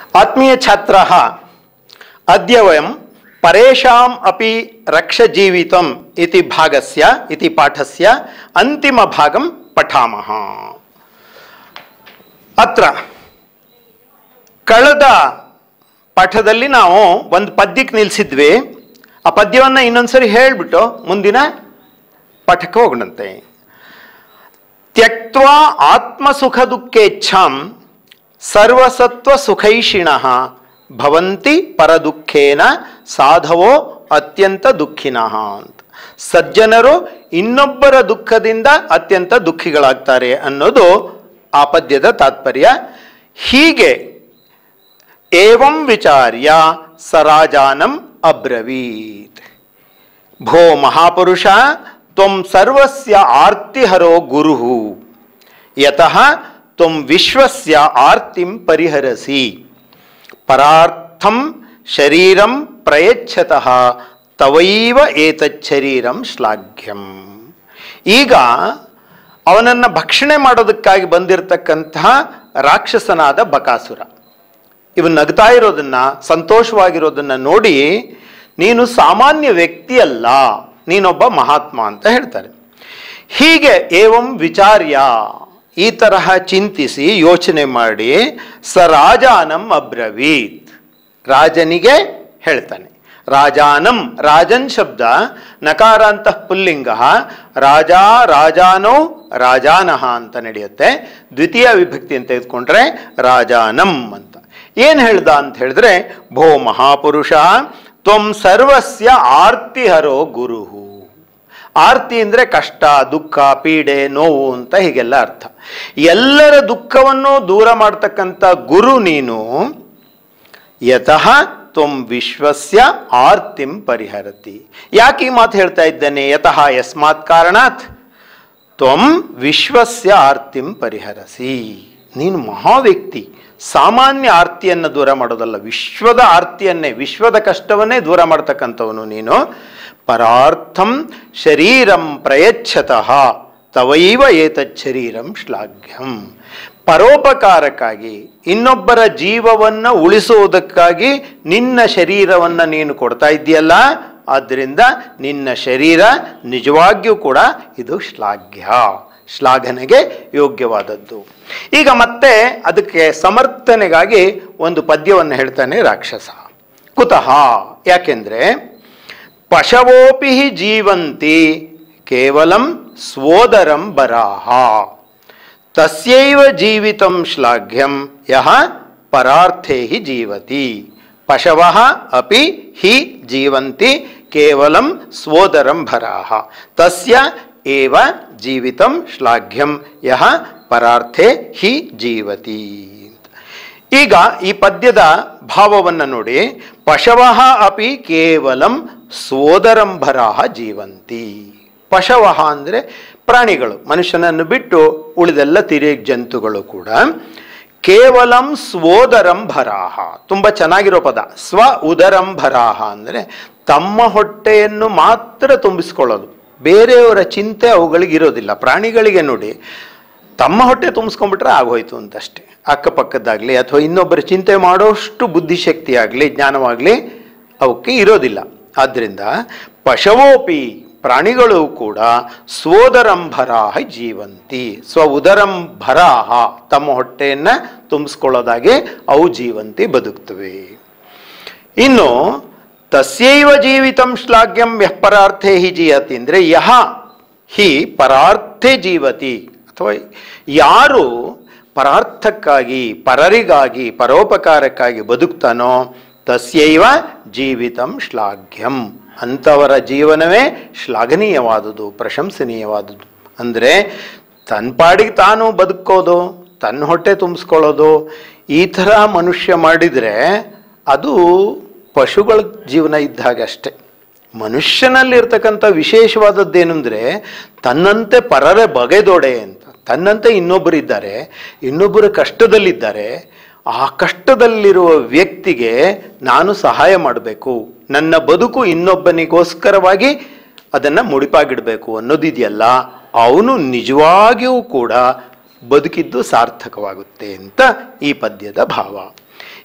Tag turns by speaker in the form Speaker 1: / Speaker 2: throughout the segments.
Speaker 1: ಆತ್ಮೀಯ ಛಾತ್ರ ಅದ್ಯ ವಯಂ ಪರೇಷಾಂ ಅಪಿ ರಕ್ಷಜೀವಿತಂ ಇತಿ ಭಾಗಸ್ಯ ಇತಿ ಪಾಠಸ್ಯ ಅಂತಿಮ ಭಾಗಂ ಪಠಾಮಃ ಅತ್ರ ಕಳೆದ ಪಾಠದಲ್ಲಿ ನಾವು ಒಂದು ಪದ್ಯಕ್ಕೆ ನಿಲ್ಲಿಸಿದ್ವಿ ಆ ಪದ್ಯವನ್ನು ಇನ್ನೊಂದ್ಸರಿ ಹೇಳಿಬಿಟ್ಟು ಮುಂದಿನ ಪಾಠಕ್ಕೆ ಹೋಗೋಣಂತೆ ತ್ಯಕ್ತ ಆತ್ಮಸುಖ ದುಃಖೇಚ್ಛಾಂ ಸರ್ವಸತ್ವ ಸುಖೈಷಿಣ ಭವಂತಿ ಪರದುಃಖೇನ ಸಾಧವೋ ಅತ್ಯಂತ ದುಃಖಿನಃ ಅಂತ ಸಜ್ಜನರು ಇನ್ನೊಬ್ಬರ ದುಃಖದಿಂದ ಅತ್ಯಂತ ದುಃಖಿಗಳಾಗ್ತಾರೆ ಅನ್ನೋದು ಆ ಪದ್ಯದ ತಾತ್ಪರ್ಯ ಹೀಗೆ ಏವಂ ವಿಚಾರ್ಯ ಸರಾಜಾನಂ ಅಬ್ರವೀತ್ ಭೋ ಮಹಾಪುರುಷ ತ್ವಂ ಸರ್ವಸ್ಯ ಆರ್ತಿಹರೋ ಗುರು ಯತಃ ತ್ವಂ ವಿಶ್ವಸ್ಯ ಆರ್ತಿಂ ಪರಿಹರಸಿ ಪರಾರ್ಥಂ ಶರೀರಂ ಪ್ರಯಚ್ಛತಃ ತವೈವ ಏತಚ್ಛರೀರಂ ಶ್ಲಾಘ್ಯಂ ಈಗ ಅವನನ್ನು ಭಕ್ಷಣೆ ಮಾಡೋದಕ್ಕಾಗಿ ಬಂದಿರತಕ್ಕಂತಹ ರಾಕ್ಷಸನಾದ ಬಕಾಸುರ ಇವನು ನಗ್ತಾ ಇರೋದನ್ನ ಸಂತೋಷವಾಗಿರೋದನ್ನ ನೋಡಿ ನೀನು ಸಾಮಾನ್ಯ ವ್ಯಕ್ತಿಯಲ್ಲ ನೀನೊಬ್ಬ ಮಹಾತ್ಮ ಅಂತ ಹೇಳ್ತಾರೆ ಹೀಗೆ ಏವಂ ವಿಚಾರ್ಯ ಈ ತರಹ ಚಿಂತಿಸಿ ಯೋಚನೆ ಮಾಡಿ ಸ ರಾಜಾನಂ ಅಬ್ರವೀತ್ ರಾಜನಿಗೆ ಹೇಳ್ತಾನೆ ರಾಜಾನಂ ರಾಜನ್ ಶಬ್ದ ನಕಾರಾಂತ ಪುಲ್ಲಿಂಗ ರಾಜ ರಾಜಾನೋ ರಾಜಾನಹ ಅಂತ ನಡೆಯುತ್ತೆ ದ್ವಿತೀಯ ವಿಭಕ್ತಿ ಅಂತ ತೆಗೆದುಕೊಂಡ್ರೆ ರಾಜಾನಂ ಅಂತ ಏನು ಹೇಳ್ದ ಅಂತ ಹೇಳಿದ್ರೆ ಭೋ ಮಹಾಪುರುಷ ತ್ವಂ ಸರ್ವಸ್ಯ ಆರ್ತಿಹರೋ ಗುರುಹು ಆರ್ತಿ ಅಂದರೆ ಕಷ್ಟ ದುಃಖ ಪೀಡೆ ನೋವು ಅಂತ ಹೀಗೆಲ್ಲ ಅರ್ಥ ಎಲ್ಲರ ದುಃಖವನ್ನು ದೂರ ಮಾಡ್ತಕ್ಕಂಥ ಗುರು ನೀನು ಯತಃ ತ್ವಂ ವಿಶ್ವಸ್ಯ ಆರ್ತಿಂ ಪರಿಹರತಿ ಯಾಕೆ ಈ ಮಾತು ಹೇಳ್ತಾ ಇದ್ದೇನೆ ಯತಃ ಯಸ್ಮಾತ್ ಕಾರಣಾತ್ ತ್ವಂ ವಿಶ್ವಸ್ಯ ಆರ್ತಿಂ ಪರಿಹರಸಿ ನೀನು ಮಹಾವ್ಯಕ್ತಿ ಸಾಮಾನ್ಯ ಆರ್ತಿಯನ್ನು ದೂರ ಮಾಡೋದಲ್ಲ ವಿಶ್ವದ ಆರ್ತಿಯನ್ನೇ ವಿಶ್ವದ ಕಷ್ಟವನ್ನೇ ದೂರ ಮಾಡ್ತಕ್ಕಂಥವನು ನೀನು ಪರಾರ್ಥಂ ಶರೀರಂ ಪ್ರಯಚ್ಛತಃ ತವೈವ ಏತತ್ ಶರೀರಂ ಶ್ಲಾಘ್ಯಂ ಪರೋಪಕಾರಕ್ಕಾಗಿ ಇನ್ನೊಬ್ಬರ ಜೀವವನ್ನು ಉಳಿಸುವುದಕ್ಕಾಗಿ ನಿನ್ನ ಶರೀರವನ್ನು ನೀನು ಕೊಡ್ತಾ ಇದ್ದೀಯಲ್ಲ ಆದ್ದರಿಂದ ನಿನ್ನ ಶರೀರ ನಿಜವಾಗಿಯೂ ಕೂಡ ಇದು ಶ್ಲಾಘ್ಯ ಶ್ಲಾಘನೆಗೆ ಯೋಗ್ಯವಾದದ್ದು ಈಗ ಮತ್ತೆ ಅದಕ್ಕೆ ಸಮರ್ಥನೆಗಾಗಿ ಒಂದು ಪದ್ಯವನ್ನು ಹೇಳ್ತಾನೆ ರಾಕ್ಷಸ ಕುತಃ ಯಾಕೆಂದ್ರೆ ಪಶವೋಪಿ ಜೀವಂತಿ ಕೇವಲಂ ಸ್ವೋದರಂ ಬರಾಹ ತಸ್ಯೈವ ಜೀವಿತಂ ಶ್ಲಾಘ್ಯಂ ಯಹ ಪರಾರ್ಥೇ ಹಿ ಜೀವತಿ ಪಶವಃ ಅಪಿ ಹಿ ಜೀವಂತಿ ಕೇವಲಂ ಸ್ವೋದರಂ ಭರಾಹ ತಸ್ಯ ಏವ ಜೀವಿತಂ ಶ್ಲಾಘ್ಯಂ ಯಹ ಪರಾರ್ಥೇ ಹಿ ಜೀವತಿ ಈಗ ಈ ಪದ್ಯದ ಭಾವವನ್ನು ನೋಡಿ ಪಶವಃ ಅಪಿ ಕೇವಲಂ ಸೋದರಂಭರಾಹ ಜೀವಂತಿ ಪಶವಃ ಅಂದರೆ ಪ್ರಾಣಿಗಳು ಮನುಷ್ಯನನ್ನು ಬಿಟ್ಟು ಉಳಿದೆಲ್ಲ ತಿರಿಯ ಜಂತುಗಳು ಕೂಡ ಕೇವಲಂ ಸ್ವೋದರಂಭರಾಹ ತುಂಬ ಚೆನ್ನಾಗಿರೋ ಪದ ಸ್ವ ಉದರಂಭರಾಹ ಅಂದರೆ ತಮ್ಮ ಹೊಟ್ಟೆಯನ್ನು ಮಾತ್ರ ತುಂಬಿಸ್ಕೊಳ್ಳೋದು ಬೇರೆಯವರ ಚಿಂತೆ ಅವುಗಳಿಗೆ ಇರೋದಿಲ್ಲ ಪ್ರಾಣಿಗಳಿಗೆ ನೋಡಿ ತಮ್ಮ ಹೊಟ್ಟೆ ತುಂಬಿಸ್ಕೊಂಡ್ಬಿಟ್ರೆ ಆಗೋಯ್ತು ಅಂತಷ್ಟೇ ಅಕ್ಕಪಕ್ಕದ್ದಾಗಲಿ ಅಥವಾ ಇನ್ನೊಬ್ಬರ ಚಿಂತೆ ಮಾಡೋಷ್ಟು ಬುದ್ಧಿಶಕ್ತಿ ಆಗಲಿ ಜ್ಞಾನವಾಗಲಿ ಅವಕ್ಕೆ ಇರೋದಿಲ್ಲ ಆದ್ದರಿಂದ ಪಶವೋಪಿ ಪ್ರಾಣಿಗಳು ಕೂಡ ಸ್ವೋದರಂಭರಾಹ ಜೀವಂತಿ ಸ್ವ ಉದರಂಭರಾಹ ತಮ್ಮ ಹೊಟ್ಟೆಯನ್ನು ತುಂಬಿಸ್ಕೊಳ್ಳೋದಾಗಿ ಅವು ಜೀವಂತಿ ಬದುಕ್ತವೆ ಇನ್ನು ತಸ್ಯೈವ ಜೀವಿತಂ ಶ್ಲಾಘ್ಯಂ ಯಃ ಪರಾರ್ಥೇ ಹಿ ಜೀಯತಿ ಅಂದರೆ ಯಹ ಹಿ ಪರಾರ್ಥೇ ಜೀವತಿ ಅಥವಾ ಯಾರು ಪರಾರ್ಥಕ್ಕಾಗಿ ಪರರಿಗಾಗಿ ಪರೋಪಕಾರಕ್ಕಾಗಿ ಬದುಕ್ತಾನೋ ತಸ್ಯೈವ ಜೀವಿತಂ ಶ್ಲಾಘ್ಯಂ ಅಂಥವರ ಜೀವನವೇ ಶ್ಲಾಘನೀಯವಾದುದು ಪ್ರಶಂಸನೀಯವಾದುದು ಅಂದರೆ ತನ್ನ ಪಾಡಿಗೆ ತಾನು ಬದುಕೋದು ತನ್ನ ಹೊಟ್ಟೆ ತುಂಬಿಸ್ಕೊಳ್ಳೋದು ಈ ಥರ ಮನುಷ್ಯ ಮಾಡಿದರೆ ಅದು ಪಶುಗಳ ಜೀವನ ಇದ್ದ ಹಾಗೆ ಅಷ್ಟೆ ಮನುಷ್ಯನಲ್ಲಿರ್ತಕ್ಕಂಥ ವಿಶೇಷವಾದದ್ದೇನೆಂದರೆ ತನ್ನಂತೆ ಪರರೇ ಬಗೆದೊಡೆ ಅಂತ ತನ್ನಂತೆ ಇನ್ನೊಬ್ಬರು ಇದ್ದಾರೆ ಇನ್ನೊಬ್ಬರು ಕಷ್ಟದಲ್ಲಿದ್ದಾರೆ ಆ ಕಷ್ಟದಲ್ಲಿರುವ ವ್ಯಕ್ತಿಗೆ ನಾನು ಸಹಾಯ ಮಾಡಬೇಕು ನನ್ನ ಬದುಕು ಇನ್ನೊಬ್ಬನಿಗೋಸ್ಕರವಾಗಿ ಅದನ್ನು ಮುಡಿಪಾಗಿಡಬೇಕು ಅನ್ನೋದಿದೆಯಲ್ಲ ಅವನು ನಿಜವಾಗಿಯೂ ಕೂಡ ಬದುಕಿದ್ದು ಸಾರ್ಥಕವಾಗುತ್ತೆ ಅಂತ ಈ ಪದ್ಯದ ಭಾವ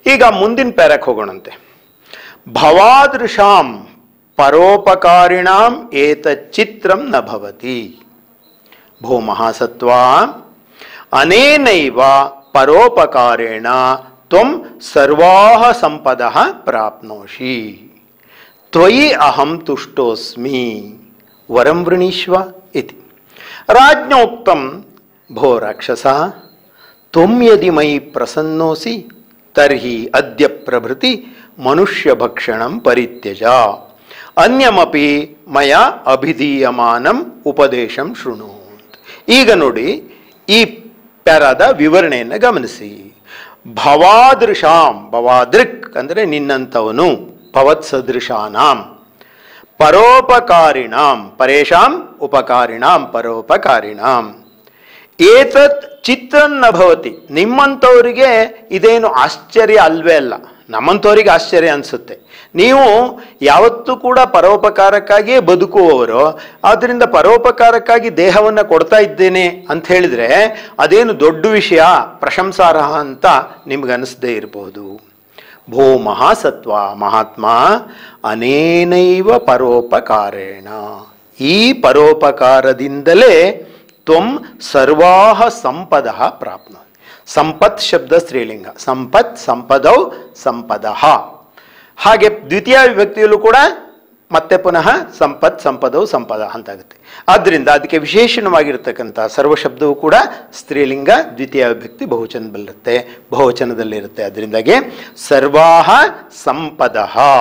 Speaker 1: ಈಗ ಮುಂದಿನ ಪ್ಯಾರಕ್ಕೆ ಹೋಗೋಣಂತೆ ಭವಾದೃಶಾಂ ಪರೋಪಕಾರಿಣಾಂ ಏತಚ್ಚಿತ್ರಂ ನ ಭವತಿ ಭೋ ಮಹಾಸತ್ವ ಅನೇನೈವ ಪರೋಪಕಾರೇಣ ತ್ವಂ ಸರ್ವಾಹ ಸಂಪದ ಪ್ರಾಪ್ನೋಷಿ ತ್ವಯಿ ಅಹಂ ತುಷ್ಟೋಸ್ಮಿ ವರಂ ವೃಣೀಶ್ವ ಇತಿ ರಾಜ್ಞೋಕ್ತಂ ಭೋ ರಾಕ್ಷಸ ತ್ವಂ ಯದಿ ಮಯಿ ಪ್ರಸನ್ನೋಸಿ ತರ್ಹಿ ಅದ್ಯ ಪ್ರಭೃತಿ ಮನುಷ್ಯ ಭಕ್ಷಣಂ ಪರಿತ್ಯಜ ಅನ್ಯಮಪಿ ಮಯ ಅಭಿಧೀಯಮಾನಂ ಉಪದೇಶಂ ಶೃಣು ಈಗ ನೋಡಿ ಈ ಪ್ಯಾರಾದ ವಿವರಣೆಯನ್ನು ಗಮನಿಸಿ ಭವಾದೃಶಾಂ ಭವಾದೃಕ್ ಅಂದರೆ ನಿನ್ನಂಥವನು ಭವತ್ಸದೃಶಾನಾಂ ಪರೋಪಕಾರಿಣಾಂ ಪರೇಶಾಂ ಉಪಕಾರಿಣಾಂ ಪರೋಪಕಾರಿಣಾಂ ಏತತ್ ಚಿತ್ರನ್ನ ಭವತಿ ನಿಮ್ಮಂಥವರಿಗೆ ಇದೇನು ಆಶ್ಚರ್ಯ ಅಲ್ವೇ ಅಲ್ಲ ನಮ್ಮಂಥವರಿಗೆ ಆಶ್ಚರ್ಯ ಅನಿಸುತ್ತೆ ನೀವು ಯಾವತ್ತೂ ಕೂಡ ಪರೋಪಕಾರಕ್ಕಾಗಿಯೇ ಬದುಕುವವರು ಆದ್ದರಿಂದ ಪರೋಪಕಾರಕ್ಕಾಗಿ ದೇಹವನ್ನು ಕೊಡ್ತಾ ಇದ್ದೇನೆ ಅಂತ ಹೇಳಿದ್ರೆ ಅದೇನು ದೊಡ್ಡ ವಿಷಯ ಪ್ರಶಂಸಾರ್ಹ ಅಂತ ನಿಮ್ಗೆ ಅನಿಸದೇ ಇರಬಹುದು ಭೋ ಮಹಾಸತ್ವ ಮಹಾತ್ಮ ಅನೇನೈವ ಪರೋಪಕಾರೇಣ ಈ ಪರೋಪಕಾರದಿಂದಲೇ ತ್ವಂ ಸರ್ವಾಹ ಸಂಪದ ಪ್ರಾಪ್ನ ಸಂಪತ್ ಶಬ್ದ ಸ್ತ್ರೀಲಿಂಗ ಸಂಪತ್ ಸಂಪದೌ ಸಂಪದ ಹಾಗೆ ದ್ವಿತೀಯ ವಿಭಕ್ತಿಯಲ್ಲೂ ಕೂಡ ಮತ್ತೆ ಪುನಃ ಸಂಪತ್ ಸಂಪದವು ಸಂಪದ ಅಂತಾಗುತ್ತೆ ಆದ್ದರಿಂದ ಅದಕ್ಕೆ ವಿಶೇಷಣವಾಗಿರ್ತಕ್ಕಂಥ ಸರ್ವಶಬ್ದವು ಕೂಡ ಸ್ತ್ರೀಲಿಂಗ ದ್ವಿತೀಯ ವಿಭಕ್ತಿ ಬಹುವಚನದಲ್ಲಿರುತ್ತೆ ಬಹುವಚನದಲ್ಲಿರುತ್ತೆ ಅದರಿಂದಾಗಿ ಸರ್ವಾಹ ಸಂಪದ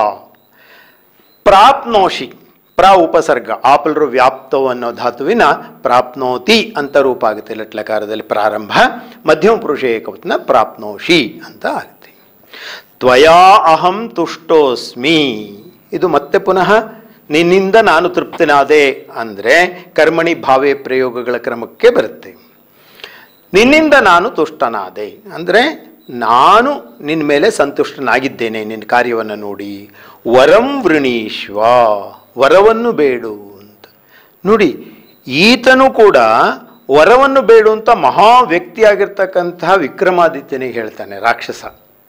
Speaker 1: ಪ್ರಾಪ್ನೋಷಿ ಪ್ರ ಉಪಸರ್ಗ ಆಪಲರು ವ್ಯಾಪ್ತವು ಅನ್ನೋ ಧಾತುವಿನ ಪ್ರಾಪ್ನೋತಿ ಅಂತ ರೂಪ ಆಗುತ್ತೆ ಲಟ್ಲಕಾರದಲ್ಲಿ ಪ್ರಾರಂಭ ಮಧ್ಯಮ ಪುರುಷ ಏಕವಚನ ಪ್ರಾಪ್ನೋಷಿ ಅಂತ ಆಗುತ್ತೆ ತ್ವಯಾ ಅಹಂ ತುಷ್ಟೋಸ್ಮಿ ಇದು ಮತ್ತೆ ಪುನಃ ನಿನ್ನಿಂದ ನಾನು ತೃಪ್ತನಾದೆ ಅಂದರೆ ಕರ್ಮಣಿ ಭಾವೇ ಪ್ರಯೋಗಗಳ ಕ್ರಮಕ್ಕೆ ಬರುತ್ತೆ ನಿನ್ನಿಂದ ನಾನು ತುಷ್ಟನಾದೆ ಅಂದರೆ ನಾನು ನಿನ್ನ ಮೇಲೆ ಸಂತುಷ್ಟನಾಗಿದ್ದೇನೆ ನಿನ್ನ ಕಾರ್ಯವನ್ನು ನೋಡಿ ವರಂ ವೃಣೀಶ್ವ ವರವನ್ನು ಬೇಡು ಅಂತ ನೋಡಿ ಈತನು ಕೂಡ ವರವನ್ನು ಬೇಡು ಅಂತ ಮಹಾ ವ್ಯಕ್ತಿಯಾಗಿರ್ತಕ್ಕಂತಹ ವಿಕ್ರಮಾದಿತ್ಯನಿಗೆ ಹೇಳ್ತಾನೆ ರಾಕ್ಷಸ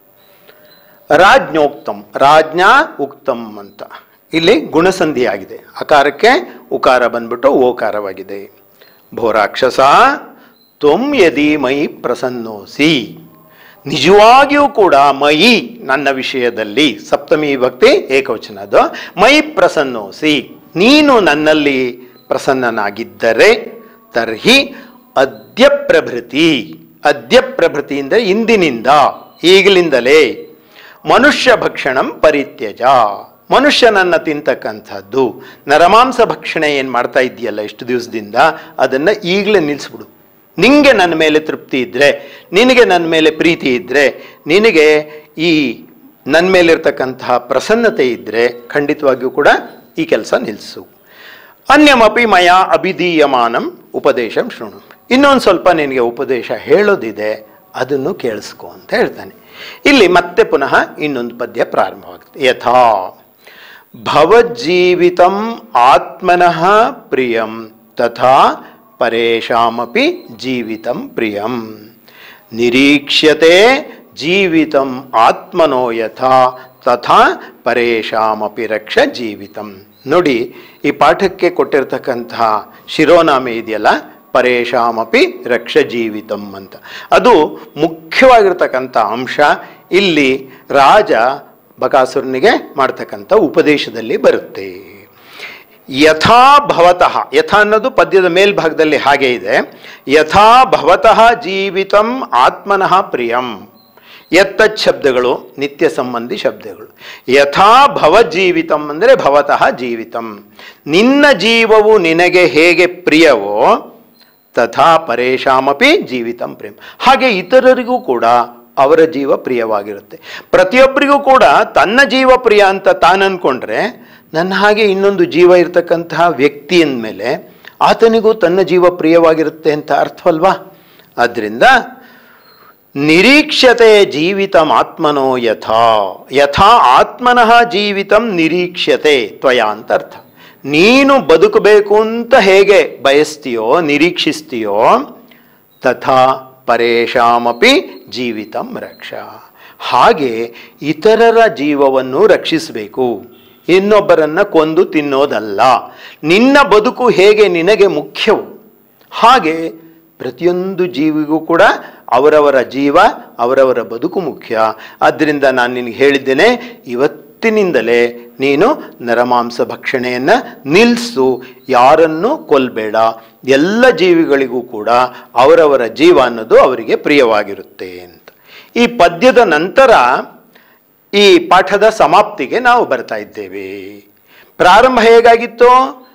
Speaker 1: ರಾಜ್ಞೋಕ್ತಂ ರಾಜ್ಞಾ ಉಕ್ತಂ ಅಂತ ಇಲ್ಲಿ ಗುಣಸಂಧಿ ಆಗಿದೆ ಅಕಾರಕ್ಕೆ ಉಕಾರ ಬಂದ್ಬಿಟ್ಟು ಓಕಾರವಾಗಿದೆ ಭೋ ರಾಕ್ಷಸ ತ್ವಂ ಯದಿ ಮೈ ಪ್ರಸನ್ನೋಸಿ ನಿಜವಾಗಿಯೂ ಕೂಡ ಮಯಿ ನನ್ನ ವಿಷಯದಲ್ಲಿ ಸಪ್ತಮಿ ಭಕ್ತಿ ಏಕವಚನ ಅದು ಮೈ ಪ್ರಸನ್ನೋಸಿ ನೀನು ನನ್ನಲ್ಲಿ ಪ್ರಸನ್ನನಾಗಿದ್ದರೆ ತರ್ಹಿ ಅದ್ಯ ಪ್ರಭೃತಿ ಅದ್ಯ ಪ್ರಭೃತಿ ಅಂದರೆ ಇಂದಿನಿಂದ ಈಗಲಿಂದಲೇ ಮನುಷ್ಯ ಭಕ್ಷಣಂ ಪರಿತ್ಯಜ ಮನುಷ್ಯನನ್ನ ತಿಂತಕ್ಕಂಥದ್ದು ನರಮಾಂಸ ಭಕ್ಷಣೆ ಏನು ಮಾಡ್ತಾ ಇದೆಯಲ್ಲ ಇಷ್ಟು ದಿವಸದಿಂದ ಅದನ್ನು ಈಗಲೇ ನಿಲ್ಲಿಸ್ಬಿಡು ನಿನಗೆ ನನ್ನ ಮೇಲೆ ತೃಪ್ತಿ ಇದ್ದರೆ ನಿನಗೆ ನನ್ನ ಮೇಲೆ ಪ್ರೀತಿ ಇದ್ದರೆ ನಿನಗೆ ಈ ನನ್ನ ಮೇಲಿರ್ತಕ್ಕಂತಹ ಪ್ರಸನ್ನತೆ ಇದ್ದರೆ ಖಂಡಿತವಾಗಿಯೂ ಕೂಡ ಈ ಕೆಲಸ ನಿಲ್ಲಿಸು ಅನ್ಯಮಪಿ ಮಯ ಅಭಿಧೀಯಮಾನಂ ಉಪದೇಶಂ ಶೃಣು ಇನ್ನೊಂದು ಸ್ವಲ್ಪ ನಿನಗೆ ಉಪದೇಶ ಹೇಳೋದಿದೆ ಅದನ್ನು ಕೇಳಿಸ್ಕೊ ಅಂತ ಹೇಳ್ತಾನೆ ಇಲ್ಲಿ ಮತ್ತೆ ಪುನಃ ಇನ್ನೊಂದು ಪದ್ಯ ಪ್ರಾರಂಭವಾಗುತ್ತೆ ಯಥಾ ಭವಜ್ಜೀವಿತಂ ಆತ್ಮನಃ ಪ್ರಿಯಂ ತಥಾ ಪರೇಶಾಮಪಿ ಜೀವಿತಂ ಪ್ರಿಯಂ ನಿರೀಕ್ಷ್ಯತೆ ಜೀವಿತಂ ಆತ್ಮನೋ ಯಥಾ ತಥಾ ಪರೇಶಾಮಪಿ ರಕ್ಷ ಜೀವಿತಂ ನೋಡಿ ಈ ಪಾಠಕ್ಕೆ ಕೊಟ್ಟಿರ್ತಕ್ಕಂತಹ ಶಿರೋನಾಮೆ ಇದೆಯಲ್ಲ ಪರೇಶಾಮಪಿ ರಕ್ಷ ಜೀವಿತಂ ಅಂತ ಅದು ಮುಖ್ಯವಾಗಿರ್ತಕ್ಕಂಥ ಅಂಶ ಇಲ್ಲಿ ರಾಜ ಬಕಾಸುರನಿಗೆ ಮಾಡ್ತಕ್ಕಂಥ ಉಪದೇಶದಲ್ಲಿ ಬರುತ್ತೆ ಯಥಾ ಭವತಃ ಯಥಾ ಅನ್ನೋದು ಪದ್ಯದ ಮೇಲ್ಭಾಗದಲ್ಲಿ ಹಾಗೆ ಇದೆ ಯಥಾ ಭವತಃ ಜೀವಿತಂ ಆತ್ಮನಃ ಪ್ರಿಯಂ ಎತ್ತಚ್ ಶಬ್ದಗಳು ನಿತ್ಯ ಸಂಬಂಧಿ ಶಬ್ದಗಳು ಯಥಾ ಭವ ಜೀವಿತಂ ಅಂದರೆ ಭವತಃ ಜೀವಿತಂ ನಿನ್ನ ಜೀವವು ನಿನಗೆ ಹೇಗೆ ಪ್ರಿಯವೋ ತಥಾ ಪರೇಶಾಮಪಿ ಜೀವಿತಂ ಪ್ರೇಮ ಹಾಗೆ ಇತರರಿಗೂ ಕೂಡ ಅವರ ಜೀವ ಪ್ರಿಯವಾಗಿರುತ್ತೆ ಪ್ರತಿಯೊಬ್ಬರಿಗೂ ಕೂಡ ತನ್ನ ಜೀವ ಪ್ರಿಯ ಅಂತ ತಾನು ಅಂದ್ಕೊಂಡ್ರೆ ನನ್ನ ಹಾಗೆ ಇನ್ನೊಂದು ಜೀವ ಇರತಕ್ಕಂತಹ ವ್ಯಕ್ತಿ ಅಂದಮೇಲೆ ಆತನಿಗೂ ತನ್ನ ಜೀವ ಪ್ರಿಯವಾಗಿರುತ್ತೆ ಅಂತ ಅರ್ಥವಲ್ವಾ ಆದ್ದರಿಂದ ನಿರೀಕ್ಷತೆ ಜೀವಿತಂ ಆತ್ಮನೋ ಯಥಾ ಯಥಾ ಆತ್ಮನಃ ಜೀವಿತಂ ನಿರೀಕ್ಷ್ಯತೆ ತ್ವಯ ಅಂತ ಅರ್ಥ ನೀನು ಬದುಕಬೇಕು ಅಂತ ಹೇಗೆ ಬಯಸ್ತೀಯೋ ನಿರೀಕ್ಷಿಸ್ತೀಯೋ ತಥಾ ಪರೇಶಾಮಪಿ ಜೀವಿತಂ ರಕ್ಷ ಹಾಗೆ ಇತರರ ಜೀವವನ್ನು ರಕ್ಷಿಸಬೇಕು ಇನ್ನೊಬ್ಬರನ್ನ ಕೊಂದು ತಿನ್ನೋದಲ್ಲ ನಿನ್ನ ಬದುಕು ಹೇಗೆ ನಿನಗೆ ಮುಖ್ಯವು ಹಾಗೆ ಪ್ರತಿಯೊಂದು ಜೀವಿಗೂ ಕೂಡ ಅವರವರ ಜೀವ ಅವರವರ ಬದುಕು ಮುಖ್ಯ ಆದ್ದರಿಂದ ನಾನು ನಿನಗೆ ಹೇಳಿದ್ದೇನೆ ಇವತ್ತಿನಿಂದಲೇ ನೀನು ನರಮಾಂಸ ಭಕ್ಷಣೆಯನ್ನು ನಿಲ್ಲಿಸು ಯಾರನ್ನು ಕೊಲ್ಬೇಡ ಎಲ್ಲ ಜೀವಿಗಳಿಗೂ ಕೂಡ ಅವರವರ ಜೀವ ಅನ್ನೋದು ಅವರಿಗೆ ಪ್ರಿಯವಾಗಿರುತ್ತೆ ಅಂತ ಈ ಪದ್ಯದ ನಂತರ ಈ ಪಾಠದ ಸಮಾಪ್ತಿಗೆ ನಾವು ಬರ್ತಾ ಇದ್ದೇವೆ ಪ್ರಾರಂಭ ಹೇಗಾಗಿತ್ತು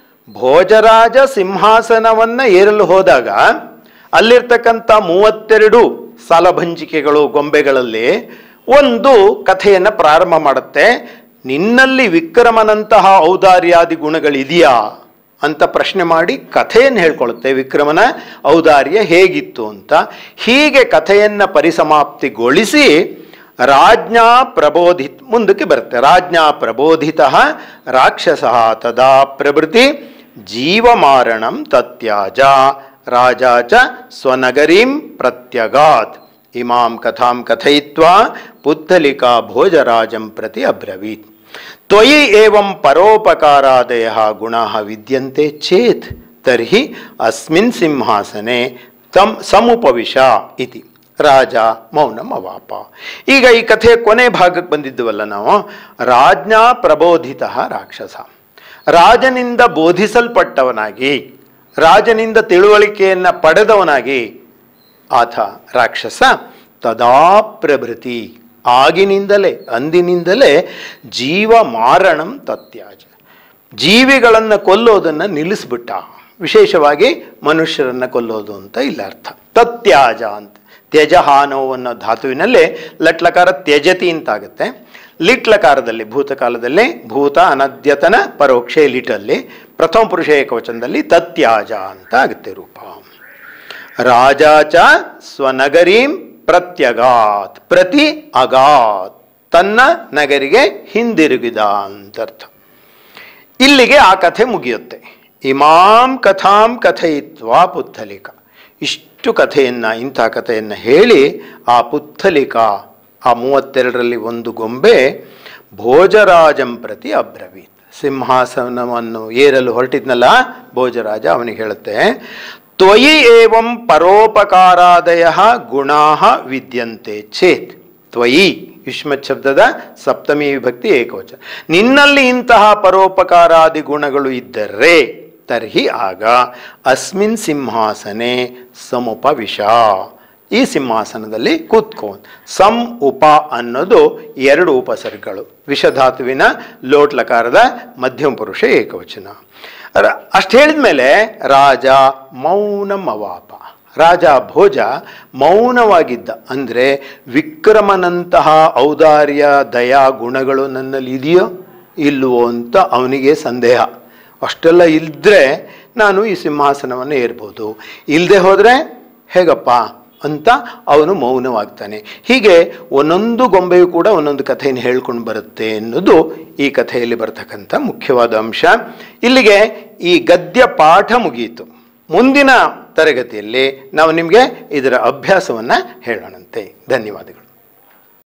Speaker 1: ಭೋಜರಾಜ ಸಿಂಹಾಸನವನ್ನ ಏರಲು ಹೋದಾಗ ಅಲ್ಲಿರ್ತಕ್ಕಂಥ ಮೂವತ್ತೆರಡು ಸಾಲಭಂಜಿಕೆಗಳು ಗೊಂಬೆಗಳಲ್ಲಿ ಒಂದು ಕಥೆಯನ್ನು ಪ್ರಾರಂಭ ಮಾಡುತ್ತೆ ನಿನ್ನಲ್ಲಿ ವಿಕ್ರಮನಂತಹ ಔದಾರ್ಯಾದಿ ಗುಣಗಳಿದೆಯಾ ಅಂತ ಪ್ರಶ್ನೆ ಮಾಡಿ ಕಥೆಯನ್ನು ಹೇಳ್ಕೊಳ್ಳುತ್ತೆ ವಿಕ್ರಮನ ಔದಾರ್ಯ ಹೇಗಿತ್ತು ಅಂತ ಹೀಗೆ ಕಥೆಯನ್ನು ಪರಿಸಮಾಪ್ತಿಗೊಳಿಸಿ ರಾಜ್ಞಾ ಪ್ರಬೋಧಿತ್ ಮುಂದಕ್ಕೆ ಬರುತ್ತೆ ರಾಜ್ಞಾ ಪ್ರಬೋಧಿತ ರಾಕ್ಷಸ ತದಾ ಪ್ರಭೃತಿ ಜೀವಮಾರಣಂ ತತ್ಯಾಜ ರಾಜ ಚ ಸ್ವನಗರೀಂ ಪ್ರತ್ಯಗಾತ್ ಇಮಾಂ ಕಥಾಂ ಕಥಯಿತ್ವಾ ಪುತ್ತಲಿಕಾ ಭೋಜರಾಜಂ ಪ್ರತಿ ಅಬ್ರವೀತ್ ತ್ವಯಿ ಏವಂ ಪರೋಪಕಾರಾದಯ ಗುಣ ವಿದ್ಯಂತೆ ಚೇತ್ ತರ್ಹಿ ಅಸ್ಮಿನ್ ಸಿಂಹಾಸನೆ ತಂ ಸಮುಪವಿಶ ಇತಿ ರಾಜ ಮೌನಂ ಅವಾಪ ಈಗ ಈ ಕಥೆಯ ಕೊನೆ ಭಾಗಕ್ಕೆ ಬಂದಿದ್ವಲ್ಲ ನಾವು ರಾಜ್ಞಾ ಪ್ರಬೋಧಿತ ರಾಕ್ಷಸ ರಾಜನಿಂದ ಬೋಧಿಸಲ್ಪಟ್ಟವನಾಗಿ ರಾಜನಿಂದ ತಿಳುವಳಿಕೆಯನ್ನು ಪಡೆದವನಾಗಿ ಆತ ರಾಕ್ಷಸ ತದಾ ಪ್ರಭೃತಿ ಆಗಿನಿಂದಲೇ ಅಂದಿನಿಂದಲೇ ಜೀವ ಮಾರಣಂ ತತ್ಯಾಜ ಜೀವಿಗಳನ್ನು ಕೊಲ್ಲೋದನ್ನು ನಿಲ್ಲಿಸ್ಬಿಟ್ಟ ವಿಶೇಷವಾಗಿ ಮನುಷ್ಯರನ್ನು ಕೊಲ್ಲೋದು ಅಂತ ಇಲ್ಲ ಅರ್ಥ ತತ್ಯಾಜ ಅಂತ ತ್ಯಜಹಾನೋ ಅನ್ನೋ ಧಾತುವಿನಲ್ಲಿ ಲಟ್ಲಕಾರ ತ್ಯಜತಿ ಅಂತಾಗುತ್ತೆ ಲಿಟ್ಲಕಾರದಲ್ಲಿ ಭೂತಕಾಲದಲ್ಲಿ ಭೂತ ಅನದ್ಯತನ ಪರೋಕ್ಷೆ ಲಿಟಲ್ಲಿ ಪ್ರಥಮ ಪುರುಷ ಏಕವಚನದಲ್ಲಿ ತತ್ಯಾಜ ಅಂತ ಆಗುತ್ತೆ ರೂಪ ರಾಜ ಚ ಸ್ವನಗರೀಂ ಪ್ರತ್ಯಗಾತ್ ಪ್ರತಿ ಅಗಾತ್ ತನ್ನ ನಗರಿಗೆ ಹಿಂದಿರುಗಿದ ಅಂತರ್ಥ ಇಲ್ಲಿಗೆ ಆ ಕಥೆ ಮುಗಿಯುತ್ತೆ ಇಮಾಂ ಕಥಾಂ ಕಥಯಿತ್ವಾ ಪುತ್ತಲಿಕ ಇಷ್ಟು ಕಥೆಯನ್ನು ಇಂಥ ಕಥೆಯನ್ನು ಹೇಳಿ ಆ ಪುತ್ತಲಿಕ ಆ ಮೂವತ್ತೆರಡರಲ್ಲಿ ಒಂದು ಗೊಂಬೆ ಭೋಜರಾಜಂ ಪ್ರತಿ ಅಬ್ರವೀತ್ ಸಿಂಹಾಸನವನ್ನು ಏರಲು ಹೊರಟಿದ್ನಲ್ಲ ಭೋಜರಾಜ ಅವನಿಗೆ ಹೇಳುತ್ತೆ ತ್ವಯಿ ಏವಂ ಪರೋಪಕಾರಾದಯ ಗುಣಾ ವಿದ್ಯಂತೆ ಚೇತ್ ತ್ವಯಿ ಯುಷ್ಮತ್ ಶಬ್ದದ ಸಪ್ತಮಿ ವಿಭಕ್ತಿ ಏಕವಚನ ನಿನ್ನಲ್ಲಿ ಇಂತಹ ಪರೋಪಕಾರಾದಿ ಗುಣಗಳು ಇದ್ದರೆ ತರ್ಹಿ ಆಗ ಅಸ್ಮಿನ್ ಸಿಂಹಾಸನೆ ಸಮುಪವಿಶ ಈ ಸಿಂಹಾಸನದಲ್ಲಿ ಕೂತ್ಕೋ ಸಂ ಉಪ ಅನ್ನೋದು ಎರಡು ಉಪಸರ್ಗಗಳು ವಿಷಧಾತುವಿನ ಲೋಟ್ಲಕಾರದ ಮಧ್ಯಮ ಪುರುಷ ಏಕವಚನ ರ- ಅಷ್ಟು ಹೇಳಿದ ಮೇಲೆ ರಾಜ ಮೌನಂ ಅವಾಪ ರಾಜ ಭೋಜ ಮೌನವಾಗಿದ್ದ ಅಂದರೆ ವಿಕ್ರಮನಂತಹ ಔದಾರ್ಯ ದಯಾ ಗುಣಗಳು ನನ್ನಲ್ಲಿ ಇದೆಯೋ ಇಲ್ವೋ ಅಂತ ಅವನಿಗೆ ಸಂದೇಹ ಅಷ್ಟೆಲ್ಲ ಇದ್ದರೆ ನಾನು ಈ ಸಿಂಹಾಸನವನ್ನು ಏರ್ಬೋದು ಇಲ್ಲದೆ ಹೋದರೆ ಹೇಗಪ್ಪ ಅಂತ ಅವನು ಮೌನವಾಗ್ತಾನೆ ಹೀಗೆ ಒಂದೊಂದು ಗೊಂಬೆಯು ಕೂಡ ಒಂದೊಂದು ಕಥೆಯನ್ನು ಹೇಳ್ಕೊಂಡು ಬರುತ್ತೆ ಎನ್ನುವುದು ಈ ಕಥೆಯಲ್ಲಿ ಬರ್ತಕ್ಕಂಥ ಮುಖ್ಯವಾದ ಅಂಶ ಇಲ್ಲಿಗೆ ಈ ಗದ್ಯ ಪಾಠ ಮುಗಿಯಿತು ಮುಂದಿನ ತರಗತಿಯಲ್ಲಿ ನಾವು ನಿಮಗೆ ಇದರ ಅಭ್ಯಾಸವನ್ನು ಹೇಳೋಣಂತೆ ಧನ್ಯವಾದಗಳು